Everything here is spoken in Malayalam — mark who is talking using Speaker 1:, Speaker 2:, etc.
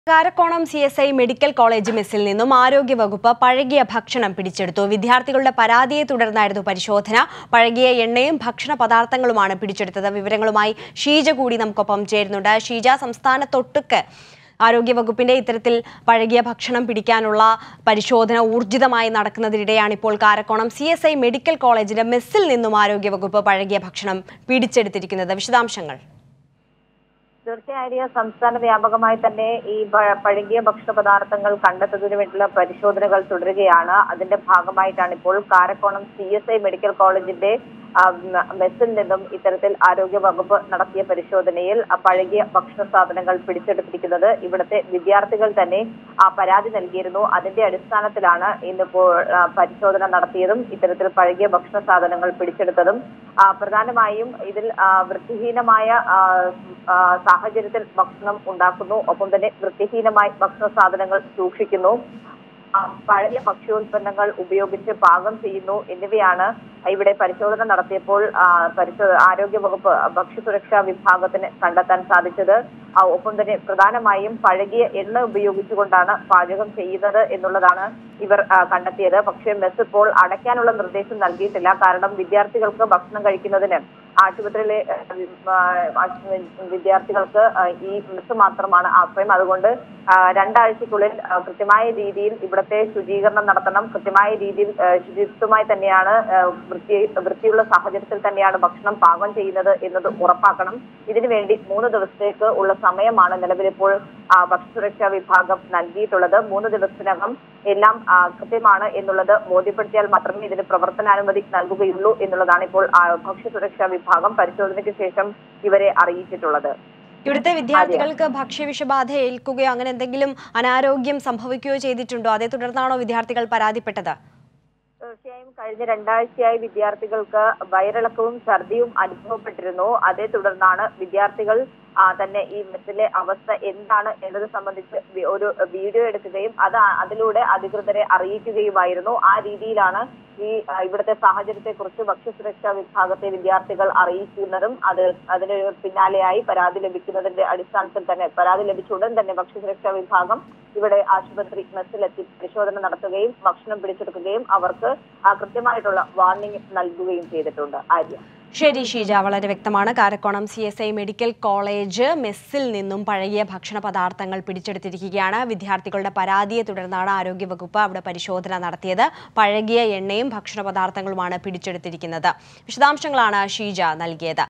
Speaker 1: Karakonam C S I medical college മെസ്സിൽ നിന്നും ആരോഗ്യവകുപ്പ് പഴകിയ ഭക്ഷണം പിടിച്ചെടുത്തു വിദ്യാർത്ഥികളുടെ പരാതിയെ തുടർന്നായിരുന്നു പരിശോധന പഴകിയ എണ്ണയും ഭക്ഷണ പദാർത്ഥങ്ങളുമാണ് പിടിച്ചെടുത്തത് വിവരങ്ങളുമായി ഷീജ കൂടി നമുക്കൊപ്പം ചേരുന്നുണ്ട് ഷീജ സംസ്ഥാനത്തൊട്ടുക്ക് ആരോഗ്യവകുപ്പിന്റെ ഇത്തരത്തിൽ പഴകിയ ഭക്ഷണം പിടിക്കാനുള്ള പരിശോധന ഊർജിതമായി നടക്കുന്നതിനിടെയാണ് ഇപ്പോൾ Karakonam C S I medical കോളേജിന്റെ മെസ്സിൽ നിന്നും ആരോഗ്യവകുപ്പ് പഴകിയ ഭക്ഷണം പിടിച്ചെടുത്തിരിക്കുന്നത് വിശദാംശങ്ങൾ
Speaker 2: തീർച്ചയായും സംസ്ഥാന വ്യാപകമായി തന്നെ ഈ പ- പഴകിയ ഭക്ഷണ പദാർത്ഥങ്ങൾ കണ്ടെത്തുന്നതിന് വേണ്ടിയുള്ള പരിശോധനകൾ തുടരുകയാണ് അതിന്റെ ഭാഗമായിട്ടാണ് ഇപ്പോൾ Karakonam C S I medical കോളേജിന്റെ ആ, മ- മെസ്സിൽ നിന്നും ഇത്തരത്തിൽ ആരോഗ്യ വകുപ്പ് നടത്തിയ പരിശോധനയിൽ ആ പഴകിയ ഭക്ഷണ സാധനങ്ങൾ പിടിച്ചെടുത്തിരിക്കുന്നത് ഇവിടുത്തെ വിദ്യാർത്ഥികൾ തന്നെ ആ പരാതി നൽകിയിരുന്നു അതിന്റെ അടിസ്ഥാനത്തിലാണ് ഇന്നിപ്പോൾ ആ, പരിശോധന നടത്തിയതും ഇത്തരത്തിൽ പഴകിയ ഭക്ഷണ സാധനങ്ങൾ പിടിച്ചെടുത്തതും ആ, പ്രധാനമായും ഇതിൽ ആ, വൃത്തിഹീനമായ ആ, ആ, സാഹചര്യത്തിൽ ഭക്ഷണം ഉണ്ടാക്കുന്നു ഒപ്പം തന്നെ വൃത്തിഹീനമായി ഭക്ഷണ സാധനങ്ങൾ സൂക്ഷിക്കുന്നു ആ, പഴയ ഭക്ഷ്യോൽപ്പന്നങ്ങൾ ഉപയോഗിച്ച് പാകം ചെയ്യുന്നു എന്നിവയാണ് ഇവിടെ പരിശോധന നടത്തിയപ്പോൾ ആ, പരിശോ ആരോഗ്യ വകുപ്പ് ഭക്ഷ്യസുരക്ഷാ വിഭാഗത്തിന് കണ്ടെത്താൻ സാധിച്ചത് ആ, ഒപ്പം തന്നെ പ്രധാനമായും പഴകിയ എണ്ണ ഉപയോഗിച്ചുകൊണ്ടാണ് പാചകം ചെയ്യുന്നത് എന്നുള്ളതാണ് ഇവർ ആ, കണ്ടെത്തിയത് പക്ഷേ മെസ് ഇപ്പോൾ അടയ്ക്കാനുള്ള നിർദ്ദേശം നൽകിയിട്ടില്ല കാരണം വിദ്യാർത്ഥികൾക്ക് ഭക്ഷണം കഴിക്കുന്നതിന് ആശുപത്രിയിലെ ആ, ആശു- വിദ്യാർത്ഥികൾക്ക് ആ, ഈ മെസ് മാത്രമാണ് ആശ്രയം അതുകൊണ്ട് ആ, രണ്ടാഴ്ചക്കുള്ളിൽ ആ, കൃത്യമായ രീതിയിൽ ഇവിടുത്തെ ശുചീകരണം നടത്തണം കൃത്യമായ രീതിയിൽ ആ, ശുചിത്വമായി തന്നെയാണ് ആ, വൃത്തി വൃത്തിയുള്ള സാഹചര്യത്തിൽ തന്നെയാണ് ഭക്ഷണം പാകം ചെയ്യുന്നത് എന്നത് ഉറപ്പാക്കണം ഇതിനുവേണ്ടി മൂന്ന് ദിവസത്തേക്ക് ഉള്ള സമയമാണ് നിലവിലിപ്പോൾ ആ, ഭക്ഷ്യസുരക്ഷാ വിഭാഗം നൽകിയിട്ടുള്ളത് മൂന്ന് ദിവസത്തിനകം എല്ലാം ആ, കൃത്യമാണ് എന്നുള്ളത് ബോധ്യപ്പെടുത്തിയാൽ മാത്രമേ ഇതിന് പ്രവർത്തനാനുമതി നൽകുകയുള്ളൂ എന്നുള്ളതാണ് ഇപ്പോൾ ആ, ഭക്ഷ്യസുരക്ഷാ വിഭാഗം പരിശോധനയ്ക്ക് ശേഷം ഇവരെ അറിയിച്ചിട്ടുള്ളത്
Speaker 1: ഇവിടുത്തെ വിദ്യാർത്ഥികൾക്ക് ഭക്ഷ്യവിഷബാധ ഏൽക്കുകയോ അങ്ങനെ എന്തെങ്കിലും അനാരോഗ്യം സംഭവിക്കുകയോ ചെയ്തിട്ടുണ്ടോ അതേ തുടർന്നാണോ വിദ്യാർത്ഥികൾ പരാതിപ്പെട്ടത്
Speaker 2: തീർച്ചയായും കഴിഞ്ഞ രണ്ടാഴ്ചയായി വിദ്യാർത്ഥികൾക്ക് വയറിളക്കവും ഛർദിയും അനുഭവപ്പെട്ടിരുന്നു അതേ തുടർന്നാണ് വിദ്യാർത്ഥികൾ ആ, തന്നെ ഈ മെസ്സിലെ അവസ്ഥ എന്താണ് എന്നത് സംബന്ധിച്ച് വി- ഒരു വീഡിയോ എടുക്കുകയും അത് ആ- അതിലൂടെ അധികൃതരെ അറിയിക്കുകയുമായിരുന്നു ആ രീതിയിലാണ് ഈ ആ, ഇവിടുത്തെ സാഹചര്യത്തെ കുറിച്ച് ഭക്ഷ്യസുരക്ഷാ വിഭാഗത്തെ വിദ്യാർത്ഥികൾ അറിയിക്കുന്നതും അത് അതിന് പിന്നാലെയായി പരാതി ലഭിക്കുന്നതിന്റെ അടിസ്ഥാനത്തിൽ തന്നെ പരാതി ലഭിച്ച ഉടൻ തന്നെ ഭക്ഷ്യസുരക്ഷാ വിഭാഗം ഇവിടെ ആശുപത്രി മെസ്സിലെത്തി പരിശോധന നടത്തുകയും ഭക്ഷണം പിടിച്ചെടുക്കുകയും അവർക്ക് ആ കൃത്യമായിട്ടുള്ള വാർണിംഗ് നൽകുകയും ചെയ്തിട്ടുണ്ട് ആര്യ
Speaker 1: ശരി ഷീജ വളരെ വ്യക്തമാണ് Karakonam C S I medical college മെസ്സിൽ നിന്നും പഴകിയ ഭക്ഷണ പദാർത്ഥങ്ങൾ പിടിച്ചെടുത്തിരിക്കുകയാണ് വിദ്യാർത്ഥികളുടെ പരാതിയെ തുടർന്നാണ് ആരോഗ്യവകുപ്പ് അവിടെ പരിശോധന നടത്തിയത് പഴകിയ എണ്ണയും ഭക്ഷണ പദാർത്ഥങ്ങളുമാണ് പിടിച്ചെടുത്തിരിക്കുന്നത് വിശദാംശങ്ങളാണ് ഷീജ നൽകിയത്